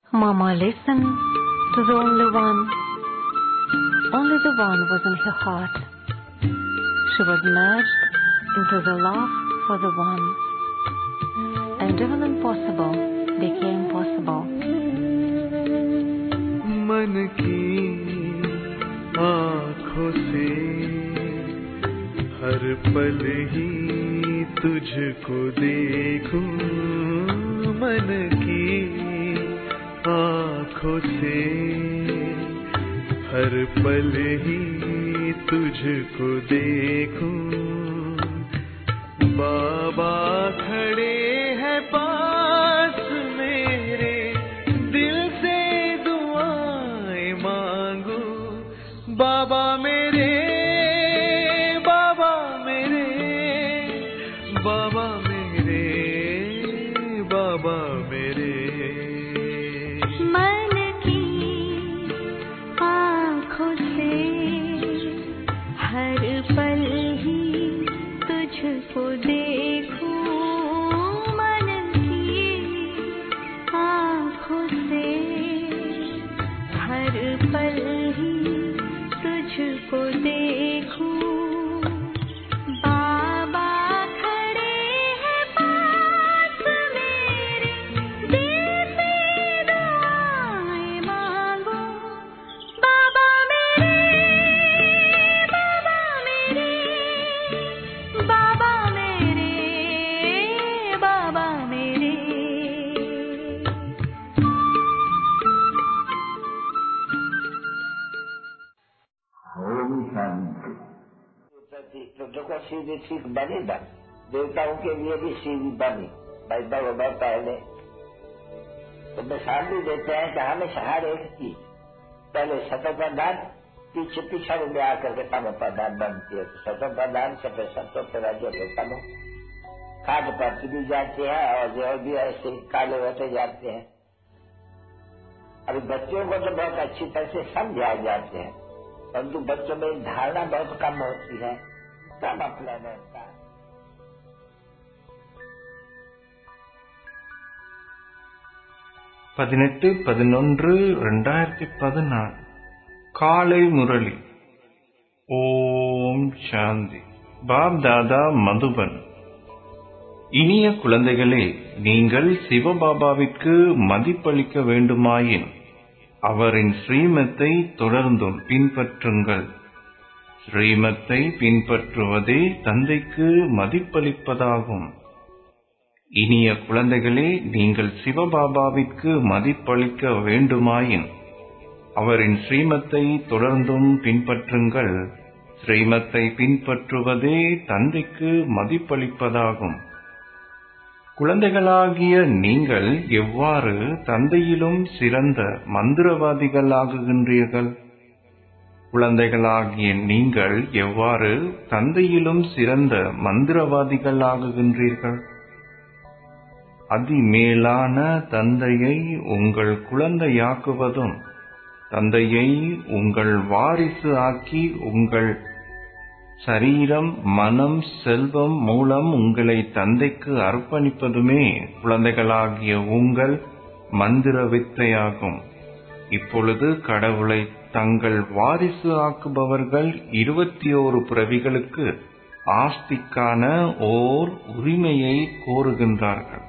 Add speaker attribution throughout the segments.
Speaker 1: Mama listened to the only one. Only the one was in her heart. She was merged into the love for the one. And even impossible became possible.
Speaker 2: मन की आँखों से हर पल ही तुझको देखूं मन की आँखों से हर पल ही तुझको देखूं बाबा खड़े हैं पास मेरे दिल से दुआएं मांगू बाबा मेरे बाबा मेरे बाबा मेरे बाबा मेरे
Speaker 3: मन की आँखों से हर पल ही तुझको देखूं मन की आँखों से हर पल ही तुझको देखूं बाबा खड़े हैं पास मेरे दिल से दुआएं मांगो बाबा मेरे बाबा मेरे बाबा मेरे बाबा मेरे
Speaker 4: ओम शांति
Speaker 5: तो देखो सीधी ठीक बनी ना देवताओं के लिए भी सीधी बनी वैभव वैभव पहले तो मिसाल भी देते हैं कि हमेशा हर एक की पहले सतत प्रधान पीछे पिछड़ में आकर के तम प्रधान बनती है तो सतत प्रधान से फिर सत्व राज्य के तमो खाद पत्ती भी जाती है और जो भी ऐसे काले होते जाते हैं अभी बच्चों को तो बहुत अच्छी तरह से समझाए जाते हैं परंतु बच्चों में धारणा बहुत कम होती है कम अपना रहता है
Speaker 6: பதினெட்டு பதினொன்று ரெண்டாயிரத்தி பதினாறு காலை முரளி ஓம் சாந்தி பாப் தாதா மதுபன் இனிய குழந்தைகளே நீங்கள் சிவபாபாவிற்கு மதிப்பளிக்க வேண்டுமாயின் அவரின் ஸ்ரீமத்தை தொடர்ந்தும் பின்பற்றுங்கள் ஸ்ரீமத்தை பின்பற்றுவதே தந்தைக்கு மதிப்பளிப்பதாகும் இனிய குழந்தைகளே நீங்கள் சிவபாபாவிற்கு மதிப்பளிக்க வேண்டுமாயின் அவரின் ஸ்ரீமத்தை தொடர்ந்தும் பின்பற்றுங்கள் ஸ்ரீமத்தை பின்பற்றுவதே தந்தைக்கு மதிப்பளிப்பதாகும் குழந்தைகளாகிய நீங்கள் எவ்வாறு தந்தையிலும் சிறந்த மந்திரவாதிகளாகுகின்றீர்கள் குழந்தைகளாகிய நீங்கள் எவ்வாறு தந்தையிலும் சிறந்த மந்திரவாதிகளாகுகின்றீர்கள் அதிமேலான தந்தையை உங்கள் குழந்தையாக்குவதும் தந்தையை உங்கள் வாரிசு ஆக்கி உங்கள் சரீரம் மனம் செல்வம் மூலம் உங்களை தந்தைக்கு அர்ப்பணிப்பதுமே குழந்தைகளாகிய உங்கள் மந்திர வித்தையாகும் இப்பொழுது கடவுளை தங்கள் வாரிசு ஆக்குபவர்கள் இருபத்தி ஓரு பிறவிகளுக்கு ஆஸ்திக்கான ஓர் உரிமையை கோருகின்றார்கள்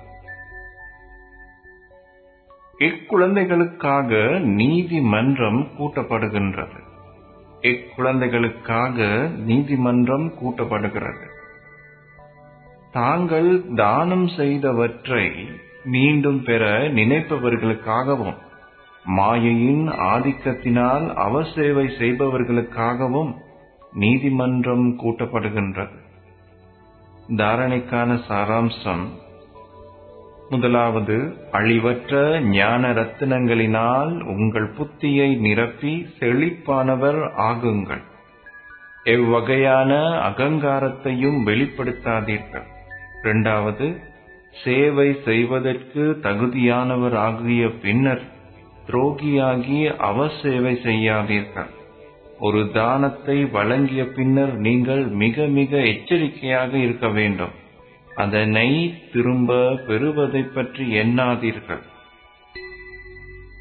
Speaker 6: இக்குழந்தைகளுக்காக நீதிமன்றம் கூட்டப்படுகின்றது இக்குழந்தைகளுக்காக நீதிமன்றம் கூட்டப்படுகிறது தாங்கள் தானம் செய்தவற்றை மீண்டும் பெற நினைப்பவர்களுக்காகவும் மாயையின் ஆதிக்கத்தினால் அவசேவை செய்பவர்களுக்காகவும் நீதிமன்றம் கூட்டப்படுகின்றது தாரணைக்கான சாராம்சம் முதலாவது அழிவற்ற ஞான ரத்தினங்களினால் உங்கள் புத்தியை நிரப்பி செழிப்பானவர் ஆகுங்கள் எவ்வகையான அகங்காரத்தையும் வெளிப்படுத்தாதீர்கள் இரண்டாவது சேவை செய்வதற்கு தகுதியானவர் ஆகிய பின்னர் துரோகியாகி அவசேவை செய்யாதீர்கள் ஒரு தானத்தை வழங்கிய பின்னர் நீங்கள் மிக மிக எச்சரிக்கையாக இருக்க வேண்டும் அதனை திரும்ப பெறுவதைப் பற்றி எண்ணாதீர்கள்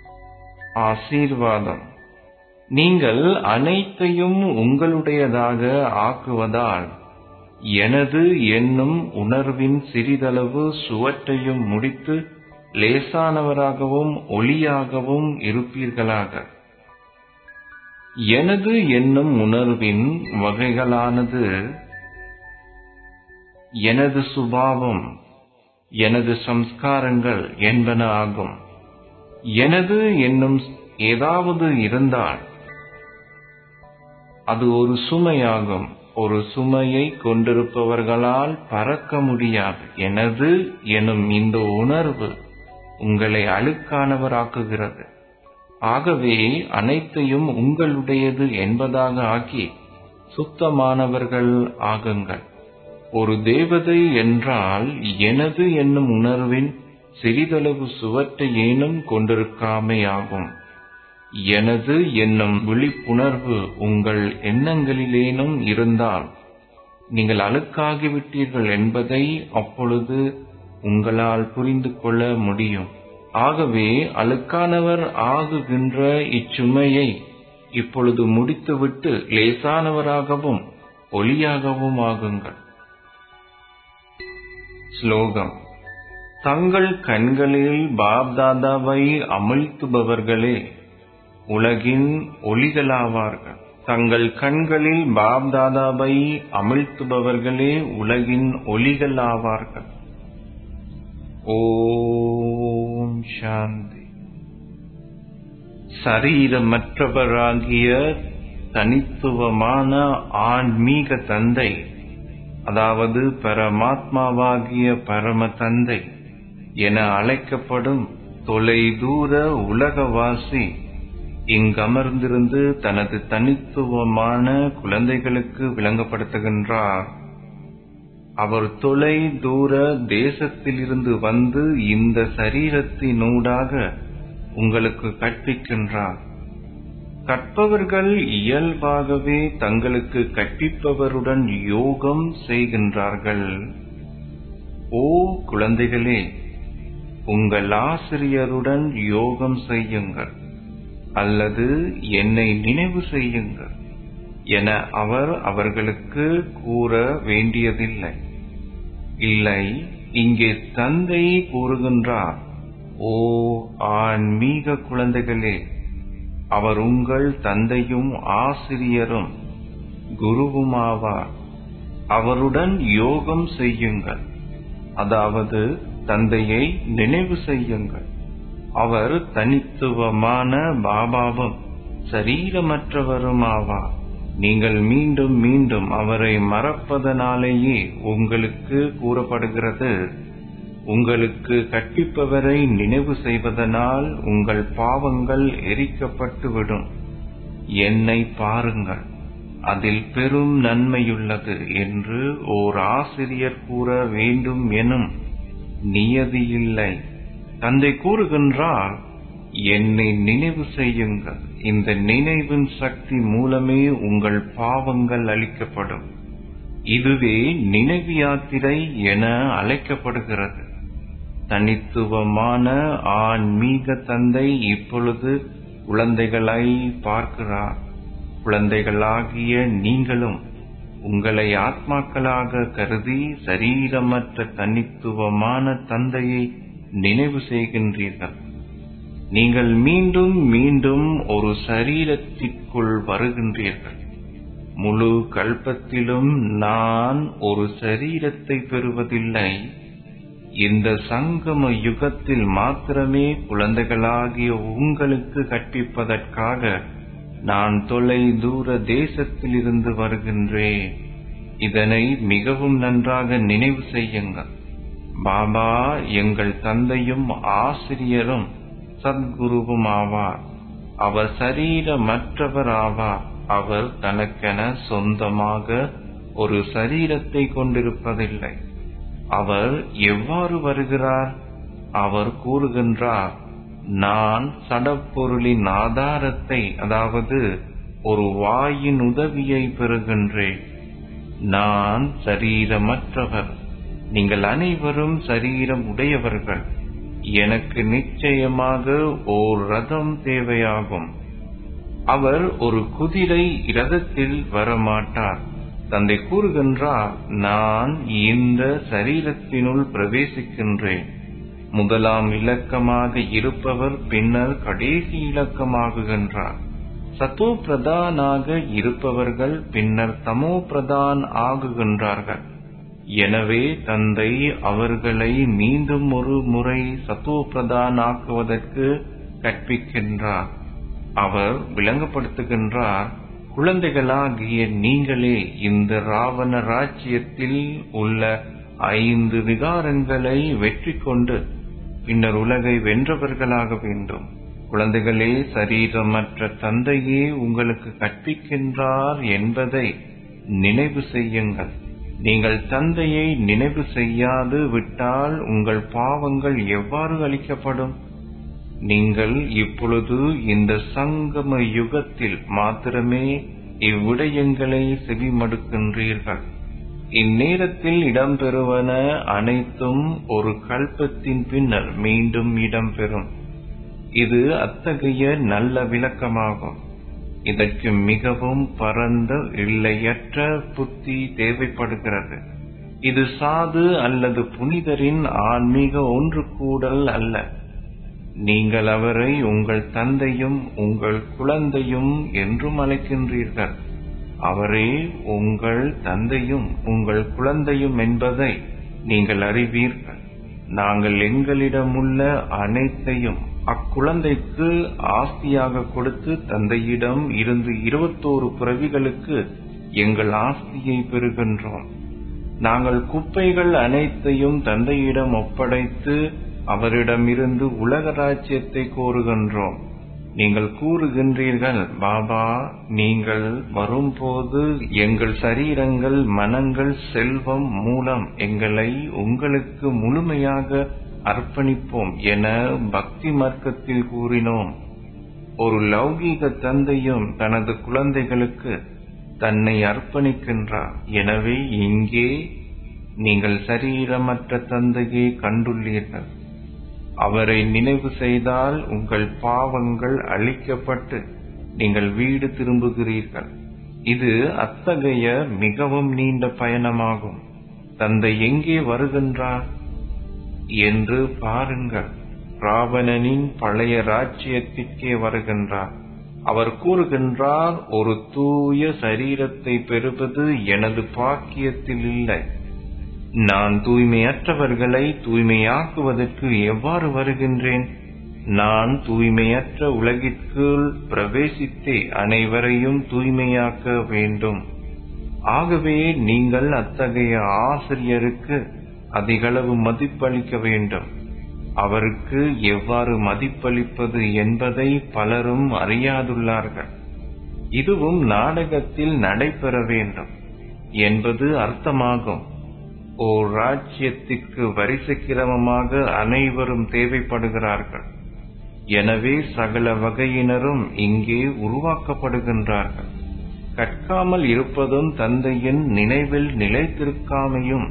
Speaker 6: ஆசீர்வாதம் நீங்கள் அனைத்தையும் உங்களுடையதாக ஆக்குவதால் எனது என்னும் உணர்வின் சிறிதளவு சுவற்றையும் முடித்து லேசானவராகவும் ஒளியாகவும் இருப்பீர்களாக எனது என்னும் உணர்வின் வகைகளானது எனது சுபாவம் எனது சம்ஸ்காரங்கள் என்பன ஆகும் எனது என்னும் ஏதாவது இருந்தால் அது ஒரு சுமையாகும் ஒரு சுமையை கொண்டிருப்பவர்களால் பறக்க முடியாது எனது எனும் இந்த உணர்வு உங்களை அழுக்கானவராக்குகிறது ஆகவே அனைத்தையும் உங்களுடையது என்பதாக ஆக்கி சுத்தமானவர்கள் ஆகுங்கள் ஒரு தேவதை என்றால் எனது என்னும் உணர்வின் சிறிதளவு சுவற்றை ஏனும் கொண்டிருக்காமை ஆகும் எனது என்னும் விழிப்புணர்வு உங்கள் எண்ணங்களிலேனும் இருந்தால் நீங்கள் அழுக்காகிவிட்டீர்கள் என்பதை அப்பொழுது உங்களால் புரிந்து கொள்ள முடியும் ஆகவே அழுக்கானவர் ஆகுகின்ற இச்சுமையை இப்பொழுது முடித்துவிட்டு லேசானவராகவும் ஒளியாகவும் ஆகுங்கள் ஸ்லோகம் தங்கள் கண்களில் பாப்தாதாவை அமிழ்த்துபவர்களே உலகின் ஒளிகளாவார்கள் தங்கள் கண்களில் பாப்தாதாவை அமிழ்த்துபவர்களே உலகின் ஒளிகளாவார்கள் ஓம் சாந்தி சரீரமற்றவராகிய தனித்துவமான ஆன்மீக தந்தை அதாவது பரமாத்மாவாகிய பரம தந்தை என அழைக்கப்படும் தொலைதூர உலகவாசி இங்கமர்ந்திருந்து தனது தனித்துவமான குழந்தைகளுக்கு விளங்கப்படுத்துகின்றார் அவர் தொலை தூர தேசத்திலிருந்து வந்து இந்த சரீரத்தினூடாக உங்களுக்கு கற்பிக்கின்றார் கற்பவர்கள் இயல்பாகவே தங்களுக்கு கற்பிப்பவருடன் யோகம் செய்கின்றார்கள் ஓ குழந்தைகளே உங்கள் ஆசிரியருடன் யோகம் செய்யுங்கள் அல்லது என்னை நினைவு செய்யுங்கள் என அவர் அவர்களுக்கு கூற வேண்டியதில்லை இல்லை இங்கே தந்தை கூறுகின்றார் ஓ ஆன்மீக குழந்தைகளே அவர் உங்கள் தந்தையும் ஆசிரியரும் குருவுமாவார் அவருடன் யோகம் செய்யுங்கள் அதாவது தந்தையை நினைவு செய்யுங்கள் அவர் தனித்துவமான பாபாவும் சரீரமற்றவரும் ஆவார் நீங்கள் மீண்டும் மீண்டும் அவரை மறப்பதனாலேயே உங்களுக்கு கூறப்படுகிறது உங்களுக்கு கற்பிப்பவரை நினைவு செய்வதனால் உங்கள் பாவங்கள் எரிக்கப்பட்டுவிடும் என்னை பாருங்கள் அதில் பெரும் நன்மையுள்ளது என்று ஓர் ஆசிரியர் கூற வேண்டும் எனும் நியதியில்லை தந்தை கூறுகின்றார் என்னை நினைவு செய்யுங்கள் இந்த நினைவின் சக்தி மூலமே உங்கள் பாவங்கள் அளிக்கப்படும் இதுவே நினைவு யாத்திரை என அழைக்கப்படுகிறது தனித்துவமான ஆன்மீக தந்தை இப்பொழுது குழந்தைகளை பார்க்கிறார் குழந்தைகளாகிய நீங்களும் உங்களை ஆத்மாக்களாக கருதி சரீரமற்ற தனித்துவமான தந்தையை நினைவு செய்கின்றீர்கள் நீங்கள் மீண்டும் மீண்டும் ஒரு சரீரத்திற்குள் வருகின்றீர்கள் முழு கல்பத்திலும் நான் ஒரு சரீரத்தை பெறுவதில்லை இந்த சங்கம யுகத்தில் மாத்திரமே குழந்தைகளாகிய உங்களுக்கு கற்பிப்பதற்காக நான் தொலை தூர தேசத்திலிருந்து வருகின்றேன் இதனை மிகவும் நன்றாக நினைவு செய்யுங்கள் பாபா எங்கள் தந்தையும் ஆசிரியரும் சத்குருவும் ஆவார் அவர் சரீரமற்றவர் ஆவார் அவர் தனக்கென சொந்தமாக ஒரு சரீரத்தை கொண்டிருப்பதில்லை அவர் எவ்வாறு வருகிறார் அவர் கூறுகின்றார் நான் சடப்பொருளின் ஆதாரத்தை அதாவது ஒரு வாயின் உதவியை பெறுகின்றேன் நான் சரீரமற்றவர் நீங்கள் அனைவரும் சரீரம் உடையவர்கள் எனக்கு நிச்சயமாக ஓர் ரதம் தேவையாகும் அவர் ஒரு குதிரை இரதத்தில் வரமாட்டார் தந்தை கூறுகின்றார் நான் இந்த சரீரத்தினுள் பிரவேசிக்கின்றேன் முதலாம் இலக்கமாக இருப்பவர் பின்னர் கடைசி இலக்கமாகுகின்றார் சத்தோ பிரதானாக இருப்பவர்கள் பின்னர் தமோ பிரதான் ஆகுகின்றார்கள் எனவே தந்தை அவர்களை மீண்டும் ஒரு முறை சத்தோ பிரதான் ஆக்குவதற்கு கற்பிக்கின்றார் அவர் விளங்கப்படுத்துகின்றார் குழந்தைகளாகிய நீங்களே இந்த ராவண ராஜ்யத்தில் உள்ள ஐந்து விகாரங்களை வெற்றி கொண்டு பின்னர் உலகை வென்றவர்களாக வேண்டும் குழந்தைகளே சரீரமற்ற தந்தையே உங்களுக்கு கற்பிக்கின்றார் என்பதை நினைவு செய்யுங்கள் நீங்கள் தந்தையை நினைவு செய்யாது விட்டால் உங்கள் பாவங்கள் எவ்வாறு அளிக்கப்படும் நீங்கள் இப்பொழுது இந்த சங்கம யுகத்தில் மாத்திரமே இவ்விடயங்களை செவிமடுக்கின்றீர்கள் இந்நேரத்தில் இடம்பெறுவன அனைத்தும் ஒரு கல்பத்தின் பின்னர் மீண்டும் இடம்பெறும் இது அத்தகைய நல்ல விளக்கமாகும் இதற்கு மிகவும் பரந்த எல்லையற்ற புத்தி தேவைப்படுகிறது இது சாது அல்லது புனிதரின் ஆன்மீக ஒன்று கூடல் அல்ல நீங்கள் அவரை உங்கள் தந்தையும் உங்கள் குழந்தையும் என்றும் அழைக்கின்றீர்கள் அவரே உங்கள் தந்தையும் உங்கள் குழந்தையும் என்பதை நீங்கள் அறிவீர்கள் நாங்கள் எங்களிடமுள்ள அனைத்தையும் அக்குழந்தைக்கு ஆஸ்தியாக கொடுத்து தந்தையிடம் இருந்து இருபத்தோரு பிறவிகளுக்கு எங்கள் ஆஸ்தியை பெறுகின்றோம் நாங்கள் குப்பைகள் அனைத்தையும் தந்தையிடம் ஒப்படைத்து அவரிடமிருந்து உலக ராஜ்யத்தை கோருகின்றோம் நீங்கள் கூறுகின்றீர்கள் பாபா நீங்கள் வரும்போது எங்கள் சரீரங்கள் மனங்கள் செல்வம் மூலம் எங்களை உங்களுக்கு முழுமையாக அர்ப்பணிப்போம் என பக்தி மார்க்கத்தில் கூறினோம் ஒரு லௌகீக தந்தையும் தனது குழந்தைகளுக்கு தன்னை அர்ப்பணிக்கின்றார் எனவே இங்கே நீங்கள் சரீரமற்ற தந்தையை கண்டுள்ளீர்கள் அவரை நினைவு செய்தால் உங்கள் பாவங்கள் அழிக்கப்பட்டு நீங்கள் வீடு திரும்புகிறீர்கள் இது அத்தகைய மிகவும் நீண்ட பயணமாகும் தந்தை எங்கே வருகின்றார் என்று பாருங்கள் ராவணனின் பழைய ராஜ்யத்திற்கே வருகின்றார் அவர் கூறுகின்றார் ஒரு தூய சரீரத்தை பெறுவது எனது பாக்கியத்தில் இல்லை நான் தூய்மையற்றவர்களை தூய்மையாக்குவதற்கு எவ்வாறு வருகின்றேன் நான் தூய்மையற்ற உலகிற்குள் பிரவேசித்தே அனைவரையும் தூய்மையாக்க வேண்டும் ஆகவே நீங்கள் அத்தகைய ஆசிரியருக்கு அதிகளவு மதிப்பளிக்க வேண்டும் அவருக்கு எவ்வாறு மதிப்பளிப்பது என்பதை பலரும் அறியாதுள்ளார்கள் இதுவும் நாடகத்தில் நடைபெற வேண்டும் என்பது அர்த்தமாகும் ஓர் ராஜ்யத்திற்கு வரிசை கிரமமாக அனைவரும் தேவைப்படுகிறார்கள் எனவே சகல வகையினரும் இங்கே உருவாக்கப்படுகின்றார்கள் கற்காமல் இருப்பதும் தந்தையின் நினைவில் நிலைத்திருக்காமையும்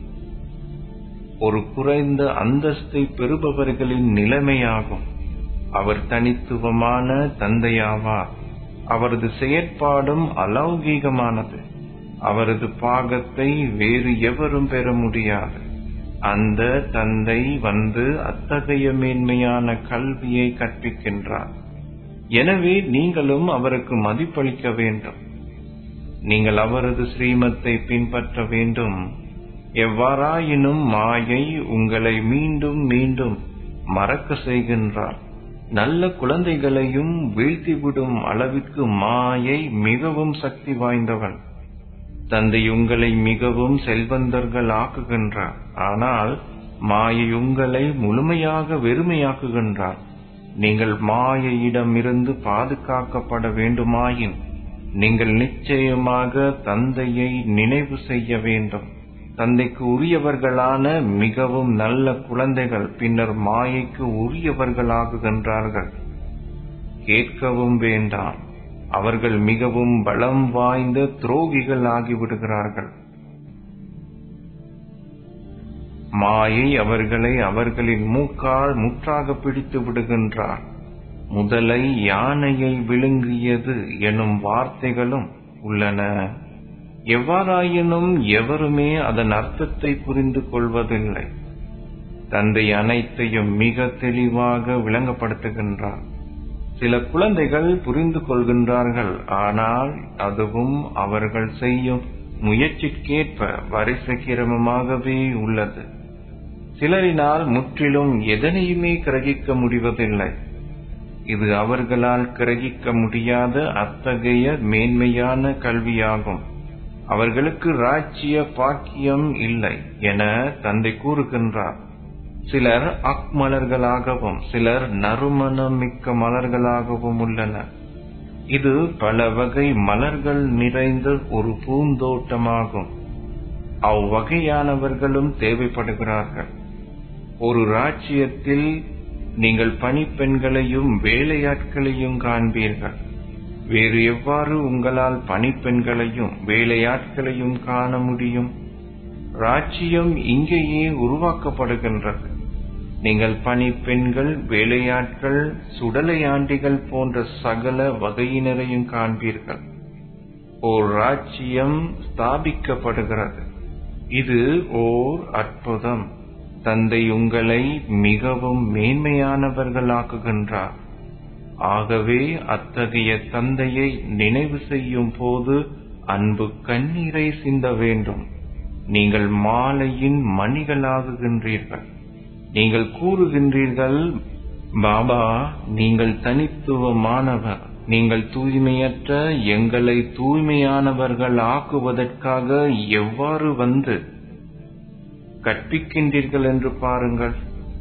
Speaker 6: ஒரு குறைந்த அந்தஸ்தை பெறுபவர்களின் நிலைமையாகும் அவர் தனித்துவமான தந்தையாவார் அவரது செயற்பாடும் அலௌகீகமானது அவரது பாகத்தை வேறு எவரும் பெற முடியாது அந்த தந்தை வந்து அத்தகைய மேன்மையான கல்வியை கற்பிக்கின்றார் எனவே நீங்களும் அவருக்கு மதிப்பளிக்க வேண்டும் நீங்கள் அவரது ஸ்ரீமத்தை பின்பற்ற வேண்டும் எவ்வாறாயினும் மாயை உங்களை மீண்டும் மீண்டும் மறக்க செய்கின்றார் நல்ல குழந்தைகளையும் வீழ்த்திவிடும் அளவிற்கு மாயை மிகவும் சக்தி வாய்ந்தவன் தந்தை உங்களை மிகவும் செல்வந்தர்கள் ஆக்குகின்றார் ஆனால் மாயை உங்களை முழுமையாக வெறுமையாக்குகின்றார் நீங்கள் மாயையிடமிருந்து பாதுகாக்கப்பட வேண்டுமாயின் நீங்கள் நிச்சயமாக தந்தையை நினைவு செய்ய வேண்டும் தந்தைக்கு உரியவர்களான மிகவும் நல்ல குழந்தைகள் பின்னர் மாயைக்கு உரியவர்களாகுகின்றார்கள் கேட்கவும் வேண்டாம் அவர்கள் மிகவும் பலம் வாய்ந்த துரோகிகள் ஆகிவிடுகிறார்கள் மாயை அவர்களை அவர்களின் மூக்கால் முற்றாக பிடித்து விடுகின்றார் முதலை யானையை விழுங்கியது எனும் வார்த்தைகளும் உள்ளன எவ்வாறாயினும் எவருமே அதன் அர்த்தத்தை புரிந்து கொள்வதில்லை தந்தை அனைத்தையும் மிக தெளிவாக விளங்கப்படுத்துகின்றார் சில குழந்தைகள் புரிந்து கொள்கின்றார்கள் ஆனால் அதுவும் அவர்கள் செய்யும் முயற்சிக்கேற்ப வரிசை கிரமமாகவே உள்ளது சிலரினால் முற்றிலும் எதனையுமே கிரகிக்க முடிவதில்லை இது அவர்களால் கிரகிக்க முடியாத அத்தகைய மேன்மையான கல்வியாகும் அவர்களுக்கு ராஜ்ய பாக்கியம் இல்லை என தந்தை கூறுகின்றார் சிலர் அக்மலர்களாகவும் சிலர் நறுமணம் மிக்க மலர்களாகவும் உள்ளனர் இது பல வகை மலர்கள் நிறைந்த ஒரு பூந்தோட்டமாகும் அவ்வகையானவர்களும் தேவைப்படுகிறார்கள் ஒரு ராஜ்யத்தில் நீங்கள் பணிப்பெண்களையும் வேலையாட்களையும் காண்பீர்கள் வேறு எவ்வாறு உங்களால் பணிப்பெண்களையும் வேலையாட்களையும் காண முடியும் ராஜ்யம் இங்கேயே உருவாக்கப்படுகின்றது நீங்கள் பணிப்பெண்கள் வேலையாட்கள் சுடலையாண்டிகள் போன்ற சகல வகையினரையும் காண்பீர்கள் ஓர் ராஜ்யம் ஸ்தாபிக்கப்படுகிறது இது ஓர் அற்புதம் தந்தை உங்களை மிகவும் மேன்மையானவர்களாக்குகின்றார் ஆகவே அத்தகைய தந்தையை நினைவு செய்யும் போது அன்பு கண்ணீரை சிந்த வேண்டும் நீங்கள் மாலையின் மணிகளாகுகின்றீர்கள் நீங்கள் கூறுகின்றீர்கள் பாபா நீங்கள் தனித்துவமானவர் நீங்கள் தூய்மையற்ற எங்களை தூய்மையானவர்கள் ஆக்குவதற்காக எவ்வாறு வந்து கற்பிக்கின்றீர்கள் என்று பாருங்கள்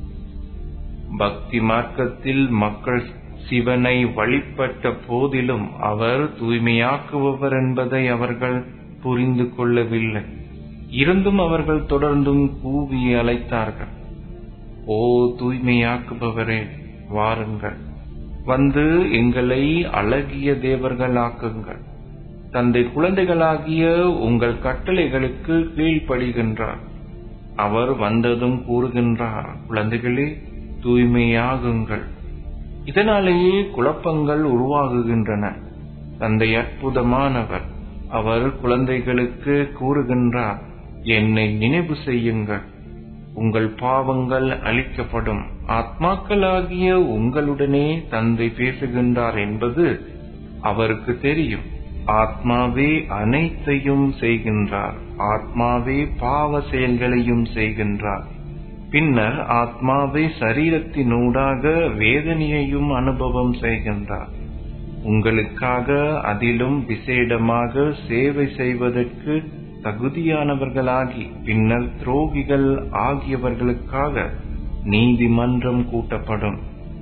Speaker 6: பக்தி மார்க்கத்தில் மக்கள் சிவனை வழிபட்ட போதிலும் அவர் தூய்மையாக்குபவர் என்பதை அவர்கள் புரிந்து கொள்ளவில்லை இருந்தும் அவர்கள் தொடர்ந்தும் கூவி அழைத்தார்கள் ஓ தூய்மையாக்குபவரே வாருங்கள் வந்து எங்களை அழகிய தேவர்களாக்குங்கள் தந்தை குழந்தைகளாகிய உங்கள் கட்டளைகளுக்கு கீழ்ப்படிகின்றார் அவர் வந்ததும் கூறுகின்றார் குழந்தைகளே தூய்மையாகுங்கள் இதனாலேயே குழப்பங்கள் உருவாகுகின்றன தந்தை அற்புதமானவர் அவர் குழந்தைகளுக்கு கூறுகின்றார் என்னை நினைவு செய்யுங்கள் உங்கள் பாவங்கள் அழிக்கப்படும் ஆத்மாக்களாகிய உங்களுடனே தந்தை பேசுகின்றார் என்பது அவருக்கு தெரியும் ஆத்மாவே அனைத்தையும் செய்கின்றார் ஆத்மாவே பாவ செயல்களையும் செய்கின்றார் பின்னர் ஆத்மாவை சரீரத்தினூடாக வேதனையையும் அனுபவம் செய்கின்றார் உங்களுக்காக அதிலும் விசேடமாக சேவை செய்வதற்கு தகுதியானவர்களாகி பின்னர் துரோகிகள் ஆகியவர்களுக்காக நீதிமன்றம் கூட்டப்படும்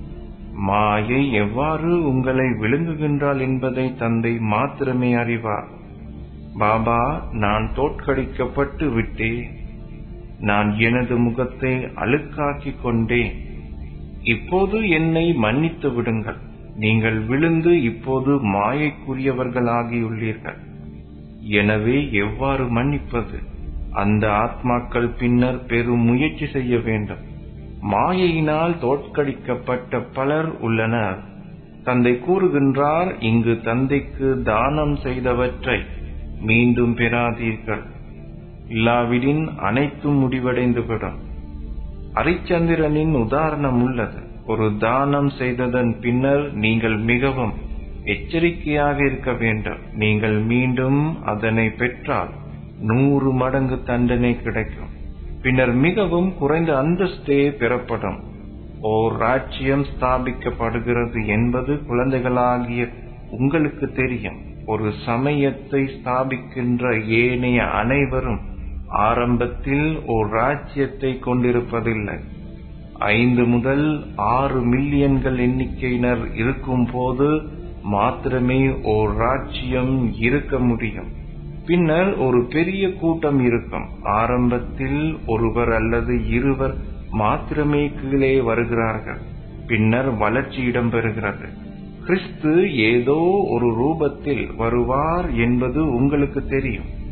Speaker 6: மாயை எவ்வாறு உங்களை விழுங்குகின்றாள் என்பதை தந்தை மாத்திரமே அறிவார் பாபா நான் தோற்கடிக்கப்பட்டு விட்டேன் நான் எனது முகத்தை அழுக்காக்கிக் கொண்டேன் இப்போது என்னை மன்னித்து விடுங்கள் நீங்கள் விழுந்து இப்போது மாயைக்குரியவர்களாகியுள்ளீர்கள் எனவே எவ்வாறு மன்னிப்பது அந்த ஆத்மாக்கள் பின்னர் பெரும் முயற்சி செய்ய வேண்டும் மாயையினால் தோற்கடிக்கப்பட்ட பலர் உள்ளனர் தந்தை கூறுகின்றார் இங்கு தந்தைக்கு தானம் செய்தவற்றை மீண்டும் பெறாதீர்கள் இல்லாவிடின் அனைத்தும் முடிவடைந்துவிடும் ஹரிச்சந்திரனின் உதாரணம் உள்ளது ஒரு தானம் செய்ததன் பின்னர் நீங்கள் மிகவும் எச்சரிக்கையாக இருக்க வேண்டும் நீங்கள் மீண்டும் அதனை பெற்றால் நூறு மடங்கு தண்டனை கிடைக்கும் பின்னர் மிகவும் குறைந்த அந்தஸ்தே பெறப்படும் ஓர் ராஜ்யம் ஸ்தாபிக்கப்படுகிறது என்பது குழந்தைகளாகிய உங்களுக்கு தெரியும் ஒரு சமயத்தை ஸ்தாபிக்கின்ற ஏனைய அனைவரும் ஆரம்பத்தில் ஓர் ராஜ்யத்தை கொண்டிருப்பதில்லை ஐந்து முதல் ஆறு மில்லியன்கள் எண்ணிக்கையினர் இருக்கும் போது மாத்திரமே ஓர் ராஜ்யம் இருக்க முடியும் பின்னர் ஒரு பெரிய கூட்டம் இருக்கும் ஆரம்பத்தில் ஒருவர் அல்லது இருவர் மாத்திரமே கீழே வருகிறார்கள் பின்னர் வளர்ச்சி இடம்பெறுகிறது கிறிஸ்து ஏதோ ஒரு ரூபத்தில் வருவார் என்பது உங்களுக்கு தெரியும்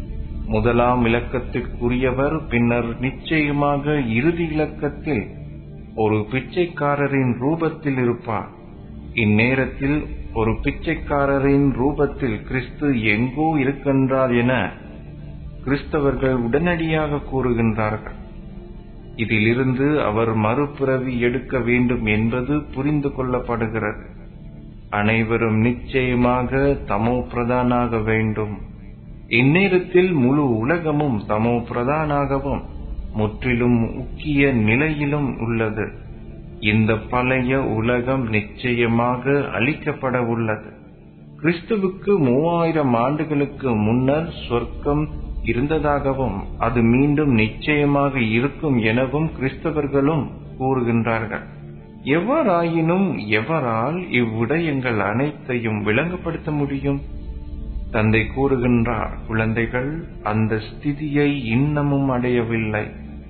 Speaker 6: முதலாம் இலக்கத்திற்குரியவர் பின்னர் நிச்சயமாக இறுதி இலக்கத்தில் ஒரு பிச்சைக்காரரின் ரூபத்தில் இருப்பார் இந்நேரத்தில் ஒரு பிச்சைக்காரரின் ரூபத்தில் கிறிஸ்து எங்கோ இருக்கின்றார் என கிறிஸ்தவர்கள் உடனடியாக கூறுகின்றார்கள் இதிலிருந்து அவர் மறுபிறவி எடுக்க வேண்டும் என்பது புரிந்து கொள்ளப்படுகிறது அனைவரும் நிச்சயமாக தமோ பிரதானாக வேண்டும் இந்நேரத்தில் முழு உலகமும் தமோ பிரதானாகவும் முற்றிலும் முக்கிய நிலையிலும் உள்ளது இந்த பழைய உலகம் நிச்சயமாக அழிக்கப்பட உள்ளது கிறிஸ்துவுக்கு மூவாயிரம் ஆண்டுகளுக்கு முன்னர் சொர்க்கம் இருந்ததாகவும் அது மீண்டும் நிச்சயமாக இருக்கும் எனவும் கிறிஸ்தவர்களும் கூறுகின்றார்கள் எவ்வாறாயினும் எவரால் இவ்விடயங்கள் அனைத்தையும் விளங்கப்படுத்த முடியும் தந்தை கூறுகின்றார் குழந்தைகள் அந்த ஸ்திதியை இன்னமும் அடையவில்லை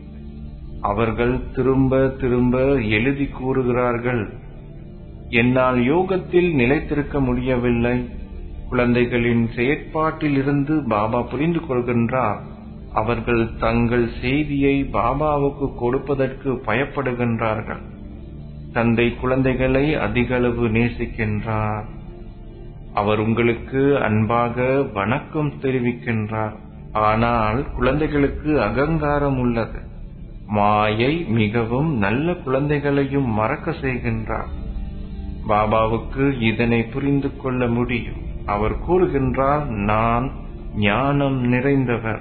Speaker 6: அவர்கள் திரும்ப திரும்ப எழுதி கூறுகிறார்கள் என்னால் யோகத்தில் நிலைத்திருக்க முடியவில்லை குழந்தைகளின் செயற்பாட்டிலிருந்து பாபா புரிந்து கொள்கின்றார் அவர்கள் தங்கள் செய்தியை பாபாவுக்கு கொடுப்பதற்கு பயப்படுகின்றார்கள் தந்தை குழந்தைகளை அதிகளவு நேசிக்கின்றார் அவர் உங்களுக்கு அன்பாக வணக்கம் தெரிவிக்கின்றார் ஆனால் குழந்தைகளுக்கு அகங்காரம் உள்ளது மாயை மிகவும் நல்ல குழந்தைகளையும் மறக்க செய்கின்றார் பாபாவுக்கு இதனை புரிந்து கொள்ள முடியும் அவர் கூறுகின்றார் நான் ஞானம் நிறைந்தவர்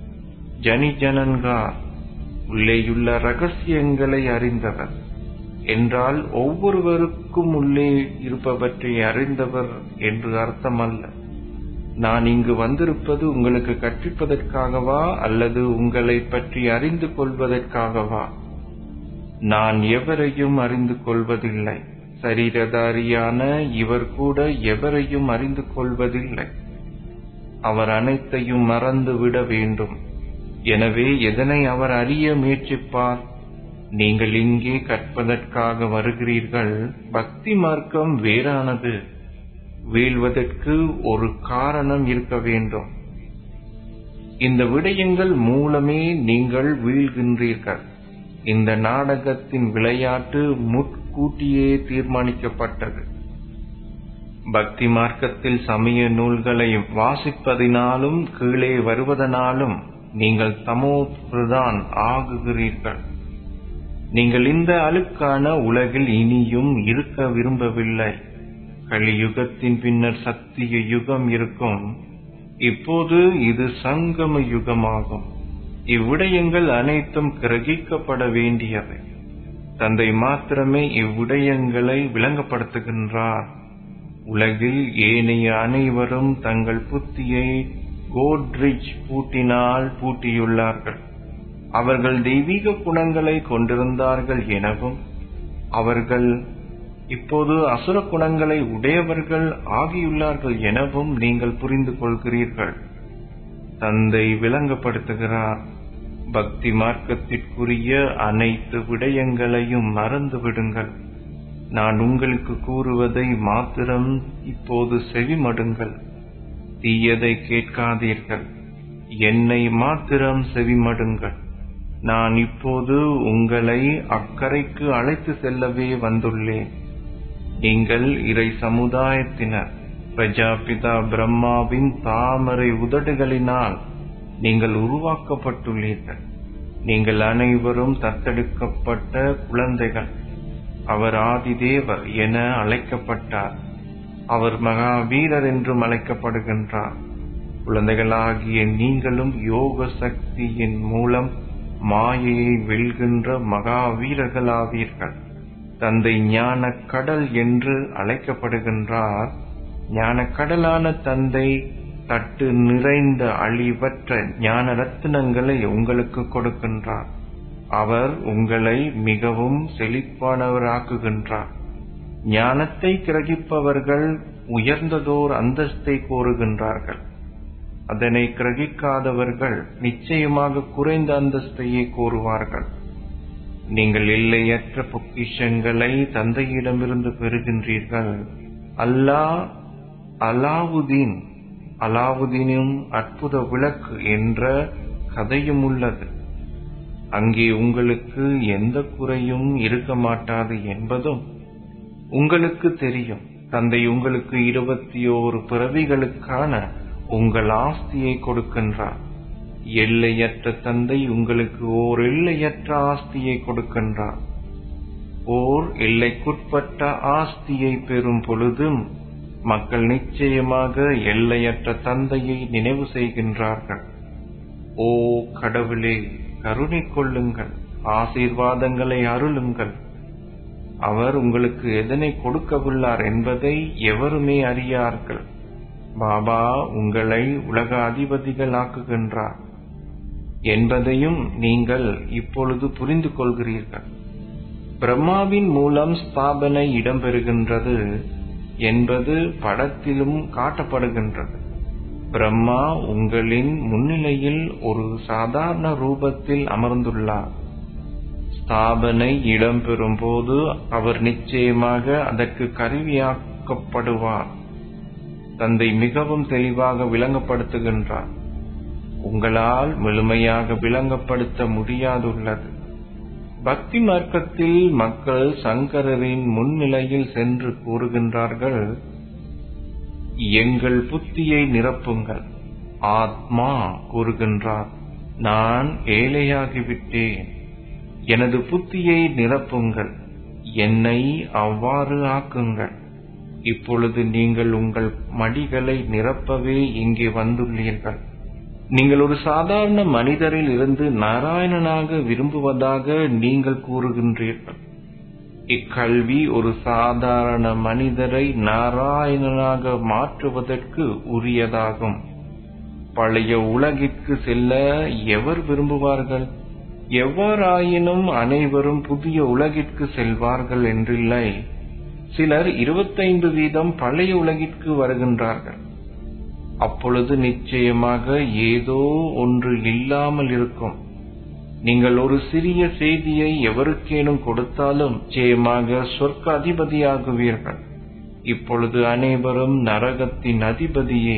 Speaker 6: ஜனி ஜனன்கார் உள்ளேயுள்ள ரகசியங்களை அறிந்தவர் என்றால் ஒவ்வொருவருக்கும் உள்ளே இருப்பவற்றை அறிந்தவர் என்று அர்த்தமல்ல நான் இங்கு வந்திருப்பது உங்களுக்கு கற்பிப்பதற்காகவா அல்லது உங்களை பற்றி அறிந்து கொள்வதற்காகவா நான் எவரையும் அறிந்து கொள்வதில்லை சரீரதாரியான இவர் கூட எவரையும் அறிந்து கொள்வதில்லை அவர் அனைத்தையும் மறந்து விட வேண்டும் எனவே எதனை அவர் அறிய முயற்சிப்பார் நீங்கள் இங்கே கற்பதற்காக வருகிறீர்கள் பக்தி மார்க்கம் வேறானது வீழ்வதற்கு ஒரு காரணம் இருக்க வேண்டும் இந்த விடயங்கள் மூலமே நீங்கள் வீழ்கின்றீர்கள் இந்த நாடகத்தின் விளையாட்டு முற்கூட்டியே தீர்மானிக்கப்பட்டது பக்தி மார்க்கத்தில் சமய நூல்களை வாசிப்பதினாலும் கீழே வருவதனாலும் நீங்கள் தமோ பிரதான் ஆகுகிறீர்கள் நீங்கள் இந்த அழுக்கான உலகில் இனியும் இருக்க விரும்பவில்லை கலியுகத்தின் பின்னர் சத்திய யுகம் இருக்கும் இப்போது இது சங்கம யுகமாகும் இவ்விடயங்கள் அனைத்தும் கிரகிக்கப்பட வேண்டியவை தந்தை மாத்திரமே இவ்விடயங்களை விளங்கப்படுத்துகின்றார் உலகில் ஏனைய அனைவரும் தங்கள் புத்தியை கோட்ரிச் பூட்டினால் பூட்டியுள்ளார்கள் அவர்கள் தெய்வீக குணங்களை கொண்டிருந்தார்கள் எனவும் அவர்கள் இப்போது அசுர குணங்களை உடையவர்கள் ஆகியுள்ளார்கள் எனவும் நீங்கள் புரிந்து கொள்கிறீர்கள் தந்தை விளங்கப்படுத்துகிறார் பக்தி மார்க்கத்திற்குரிய அனைத்து விடயங்களையும் மறந்து விடுங்கள் நான் உங்களுக்கு கூறுவதை மாத்திரம் இப்போது செவிமடுங்கள் தீயதை கேட்காதீர்கள் என்னை மாத்திரம் செவிமடுங்கள் நான் இப்போது உங்களை அக்கறைக்கு அழைத்து செல்லவே வந்துள்ளேன் நீங்கள் இறை சமுதாயத்தினர் பிரஜாபிதா பிரம்மாவின் தாமரை உதடுகளினால் நீங்கள் உருவாக்கப்பட்டுள்ளீர்கள் நீங்கள் அனைவரும் தத்தெடுக்கப்பட்ட குழந்தைகள் அவர் ஆதிதேவர் என அழைக்கப்பட்டார் அவர் மகாவீரர் என்றும் அழைக்கப்படுகின்றார் குழந்தைகளாகிய நீங்களும் யோக சக்தியின் மூலம் மாயையை வெல்கின்ற மகாவீரர்களாவீர்கள் தந்தை ஞான கடல் என்று அழைக்கப்படுகின்றார் ஞான கடலான தந்தை தட்டு நிறைந்த அழிவற்ற ஞான ரத்தினங்களை உங்களுக்கு கொடுக்கின்றார் அவர் உங்களை மிகவும் செழிப்பானவராக்குகின்றார் ஞானத்தை கிரகிப்பவர்கள் உயர்ந்ததோர் அந்தஸ்தை கோருகின்றார்கள் அதனை கிரகிக்காதவர்கள் நிச்சயமாக குறைந்த அந்தஸ்தையே கோருவார்கள் நீங்கள் எல்லையற்ற பொக்கிஷங்களை தந்தையிடமிருந்து பெறுகின்றீர்கள் அல்லாஹ் அலாவுதீன் அலாவுதீனும் அற்புத விளக்கு என்ற கதையும் உள்ளது அங்கே உங்களுக்கு எந்த குறையும் இருக்க மாட்டாது என்பதும் உங்களுக்கு தெரியும் தந்தை உங்களுக்கு இருபத்தி ஓரு பிறவிகளுக்கான உங்கள் ஆஸ்தியை கொடுக்கின்றார் எல்லையற்ற தந்தை உங்களுக்கு ஓர் எல்லையற்ற ஆஸ்தியை கொடுக்கின்றார் ஓர் எல்லைக்குட்பட்ட ஆஸ்தியை பெறும் பொழுதும் மக்கள் நிச்சயமாக எல்லையற்ற தந்தையை நினைவு செய்கின்றார்கள் ஓ கடவுளே கருணை கொள்ளுங்கள் ஆசீர்வாதங்களை அருளுங்கள் அவர் உங்களுக்கு எதனை கொடுக்கவுள்ளார் என்பதை எவருமே அறியார்கள் பாபா உங்களை உலக அதிபதிகள் ஆக்குகின்றார் என்பதையும் நீங்கள் இப்பொழுது புரிந்து கொள்கிறீர்கள் பிரம்மாவின் மூலம் ஸ்தாபனை இடம்பெறுகின்றது என்பது படத்திலும் காட்டப்படுகின்றது பிரம்மா உங்களின் முன்னிலையில் ஒரு சாதாரண ரூபத்தில் அமர்ந்துள்ளார் ஸ்தாபனை இடம்பெறும் போது அவர் நிச்சயமாக அதற்கு கருவியாக்கப்படுவார் தந்தை மிகவும் தெளிவாக விளங்கப்படுத்துகின்றார் உங்களால் முழுமையாக விளங்கப்படுத்த முடியாதுள்ளது பக்தி மார்க்கத்தில் மக்கள் சங்கரரின் முன்னிலையில் சென்று கூறுகின்றார்கள் எங்கள் புத்தியை நிரப்புங்கள் ஆத்மா கூறுகின்றார் நான் ஏழையாகிவிட்டேன் எனது புத்தியை நிரப்புங்கள் என்னை அவ்வாறு ஆக்குங்கள் இப்பொழுது நீங்கள் உங்கள் மடிகளை நிரப்பவே இங்கே வந்துள்ளீர்கள் நீங்கள் ஒரு சாதாரண மனிதரில் இருந்து நாராயணனாக விரும்புவதாக நீங்கள் கூறுகின்றீர்கள் இக்கல்வி ஒரு சாதாரண மனிதரை நாராயணனாக மாற்றுவதற்கு உரியதாகும் பழைய உலகிற்கு செல்ல எவர் விரும்புவார்கள் எவ்வாறாயினும் அனைவரும் புதிய உலகிற்கு செல்வார்கள் என்றில்லை சிலர் இருபத்தைந்து வீதம் பழைய உலகிற்கு வருகின்றார்கள் அப்பொழுது நிச்சயமாக ஏதோ ஒன்று இல்லாமல் இருக்கும் நீங்கள் ஒரு சிறிய செய்தியை எவருக்கேனும் கொடுத்தாலும் நிச்சயமாக சொர்க்க அதிபதியாகுவீர்கள் இப்பொழுது அனைவரும் நரகத்தின் அதிபதியே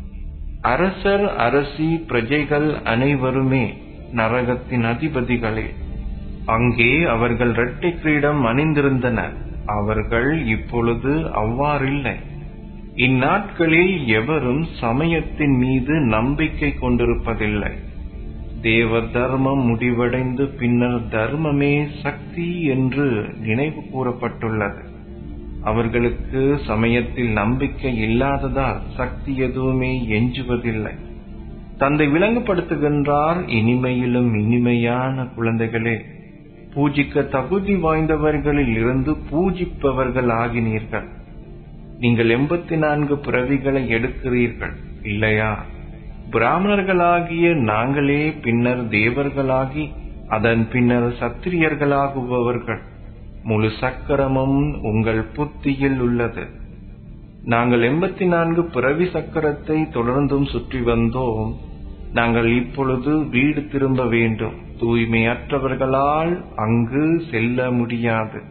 Speaker 6: அரசர் அரசி பிரஜைகள் அனைவருமே நரகத்தின் அதிபதிகளே அங்கே அவர்கள் இரட்டை கிரீடம் அணிந்திருந்தனர் அவர்கள் இப்பொழுது அவ்வாறில்லை இந்நாட்களில் எவரும் சமயத்தின் மீது நம்பிக்கை கொண்டிருப்பதில்லை தேவ தர்மம் முடிவடைந்து பின்னர் தர்மமே சக்தி என்று நினைவு கூறப்பட்டுள்ளது அவர்களுக்கு சமயத்தில் நம்பிக்கை இல்லாததால் சக்தி எதுவுமே எஞ்சுவதில்லை தந்தை விளங்கப்படுத்துகின்றார் இனிமையிலும் இனிமையான குழந்தைகளே பூஜிக்க தகுதி வாய்ந்தவர்களில் இருந்து பூஜிப்பவர்கள் ஆகினீர்கள் நீங்கள் எண்பத்தி நான்கு பிறவிகளை எடுக்கிறீர்கள் இல்லையா பிராமணர்களாகிய நாங்களே பின்னர் தேவர்களாகி அதன் பின்னர் சத்திரியர்களாகுபவர்கள் முழு சக்கரமும் உங்கள் புத்தியில் உள்ளது நாங்கள் எண்பத்தி நான்கு பிறவி சக்கரத்தை தொடர்ந்தும் சுற்றி வந்தோம் நாங்கள் இப்பொழுது வீடு திரும்ப வேண்டும் தூய்மையற்றவர்களால் அங்கு செல்ல முடியாது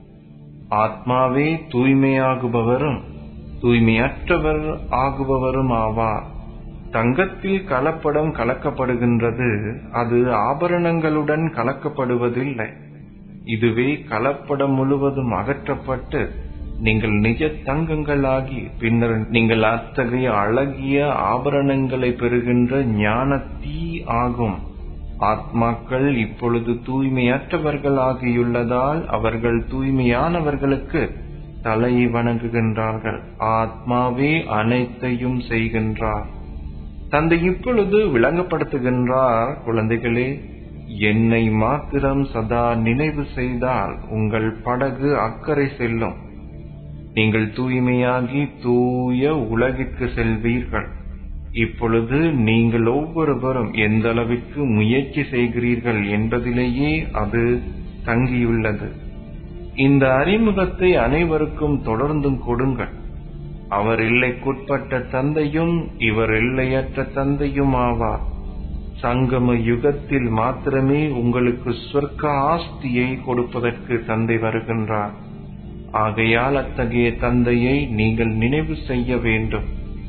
Speaker 6: ஆத்மாவே தூய்மையாகுபவரும் தூய்மையற்றவர் ஆகுபவரும் ஆவார் தங்கத்தில் கலப்படம் கலக்கப்படுகின்றது அது ஆபரணங்களுடன் கலக்கப்படுவதில்லை இதுவே கலப்படம் முழுவதும் அகற்றப்பட்டு நீங்கள் நிஜ தங்கங்களாகி பின்னர் நீங்கள் அத்தகைய அழகிய ஆபரணங்களை பெறுகின்ற ஞான தீ ஆகும் ஆத்மாக்கள் இப்பொழுது தூய்மையற்றவர்கள் ஆகியுள்ளதால் அவர்கள் தூய்மையானவர்களுக்கு தலை வணங்குகின்றார்கள் ஆத்மாவே அனைத்தையும் செய்கின்றார் தந்தை இப்பொழுது விளங்கப்படுத்துகின்றார் குழந்தைகளே என்னை மாத்திரம் சதா நினைவு செய்தால் உங்கள் படகு அக்கறை செல்லும் நீங்கள் தூய்மையாகி தூய உலகிற்கு செல்வீர்கள் இப்பொழுது நீங்கள் ஒவ்வொருவரும் எந்த அளவிற்கு முயற்சி செய்கிறீர்கள் என்பதிலேயே அது தங்கியுள்ளது இந்த அறிமுகத்தை அனைவருக்கும் தொடர்ந்தும் கொடுங்கள் அவர் எல்லைக்குட்பட்ட தந்தையும் இவர் எல்லையற்ற தந்தையும் ஆவார் சங்கம யுகத்தில் மாத்திரமே உங்களுக்கு சொர்க்க ஆஸ்தியை கொடுப்பதற்கு தந்தை வருகின்றார் ஆகையால் அத்தகைய தந்தையை நீங்கள் நினைவு செய்ய வேண்டும்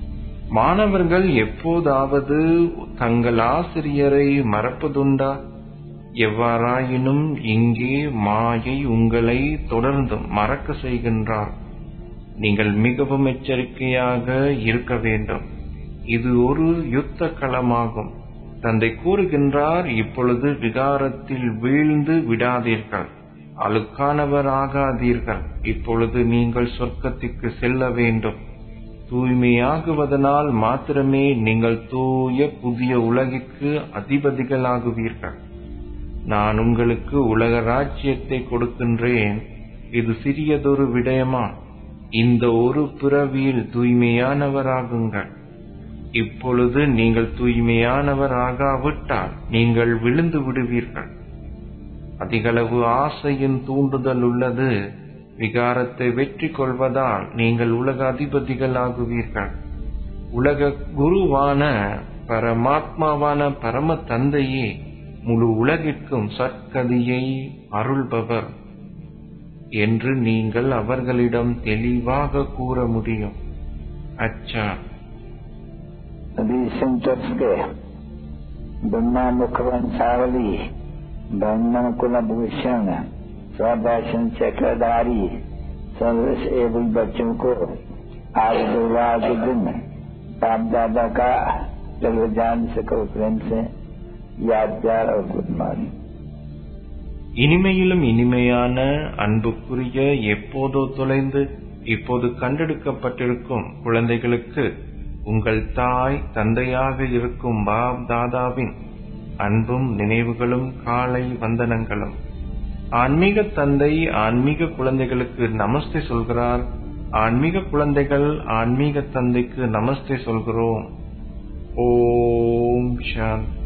Speaker 6: மாணவர்கள் எப்போதாவது தங்கள் ஆசிரியரை மறப்பதுண்டா எவ்வாறாயினும் இங்கே மாயை உங்களை தொடர்ந்து மறக்க செய்கின்றார் நீங்கள் மிகவும் எச்சரிக்கையாக இருக்க வேண்டும் இது ஒரு யுத்த களமாகும் தந்தை கூறுகின்றார் இப்பொழுது விகாரத்தில் வீழ்ந்து விடாதீர்கள் அழுக்கானவர் ஆகாதீர்கள் இப்பொழுது நீங்கள் சொர்க்கத்திற்கு செல்ல வேண்டும் தூய்மையாகுவதனால் மாத்திரமே நீங்கள் தூய புதிய உலகிற்கு அதிபதிகளாகுவீர்கள் நான் உங்களுக்கு உலக ராஜ்யத்தை கொடுக்கின்றேன் இது சிறியதொரு விடயமா இந்த ஒரு பிறவியில் தூய்மையானவராகுங்கள் இப்பொழுது நீங்கள் தூய்மையானவர் ஆகாவிட்டால் நீங்கள் விழுந்து விடுவீர்கள் அதிகளவு ஆசையின் தூண்டுதல் உள்ளது விகாரத்தை வெற்றி கொள்வதால் நீங்கள் உலக அதிபதிகள் ஆகுவீர்கள் உலக குருவான பரமாத்மாவான பரம தந்தையே முழு உலகிற்கும் சற்கதியை அருள்பவர் என்று நீங்கள் அவர்களிடம் தெளிவாக கூற முடியும் அச்சா
Speaker 5: अभी संतोष के ब्रह्मा मुखवंशावली ब्रह्मण कुल भूषण स्वदर्शन चक्रधारी सर्वस एवं बच्चों को आज गुरुवार के दिन बाप दादा का चलो जान सको प्रेम से याद प्यार और गुड मॉर्निंग
Speaker 6: இனிமையிலும் இனிமையான அன்புக்குரிய எப்போதோ தொலைந்து இப்போது கண்டெடுக்கப்பட்டிருக்கும் குழந்தைகளுக்கு உங்கள் தாய் தந்தையாக இருக்கும் பாப் தாதாவின் அன்பும் நினைவுகளும் காலை வந்தனங்களும் ஆன்மீக தந்தை ஆன்மீக குழந்தைகளுக்கு நமஸ்தே சொல்கிறார் ஆன்மீக குழந்தைகள் ஆன்மீக தந்தைக்கு நமஸ்தே சொல்கிறோம் ஓம் சாந்தி